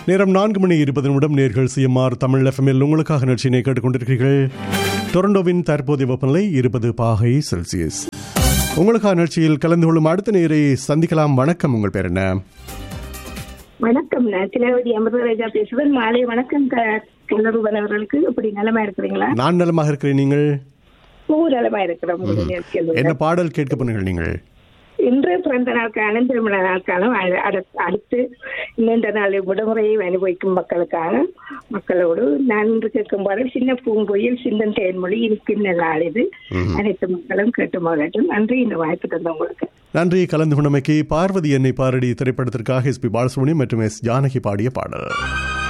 நேரம் நான்கு மணி இருபது நிமிடம் நேர்கள் சிஎம்ஆர் தமிழ் எஃப்எம்எல் உங்களுக்காக நிகழ்ச்சியினை கேட்டுக்கொண்டிருக்கிறீர்கள் டொரண்டோவின் தற்போதைய வெப்பநிலை இருபது பாகை செல்சியஸ் உங்களுக்காக நிகழ்ச்சியில் கலந்து கொள்ளும் அடுத்த நேரை சந்திக்கலாம் வணக்கம் உங்கள் பேர் என்ன வணக்கம் நான் திலவதி அமிர்தராஜா பேசுவேன் மாலை வணக்கம் கல்லூரன் அவர்களுக்கு இப்படி நலமா இருக்கிறீங்களா நான் நலமாக இருக்கிறேன் நீங்கள் பூ நலமா இருக்கிறோம் உங்களுடைய நிகழ்ச்சியில். என்ன பாடல் கேட்க பண்ணுங்கள் நீங்கள் இன்று பிறந்த நாளுக்கான திருமண நாளுக்கான அ- அடு- அடுத்து நீண்ட நாள் விடுமுறையை அனுபவிக்கும் மக்களுக்கான மக்களோடு நான் இன்று கேட்கும் பாடல் சின்ன பூங்குயில் சிந்தன் தேன்மொழி இனிக்கின்ற நாள் இது அனைத்து மக்களும் கேட்டு மகிழட்டும் நன்றி இந்த வாய்ப்பு தந்த உங்களுக்கு நன்றி கலந்து கொண்டமைக்கு பார்வதி என்னை பாரடி திரைப்படத்திற்காக எஸ் பி பாலசுப்ரமணியம் மற்றும் எஸ் ஜானகி பாடிய பாடல்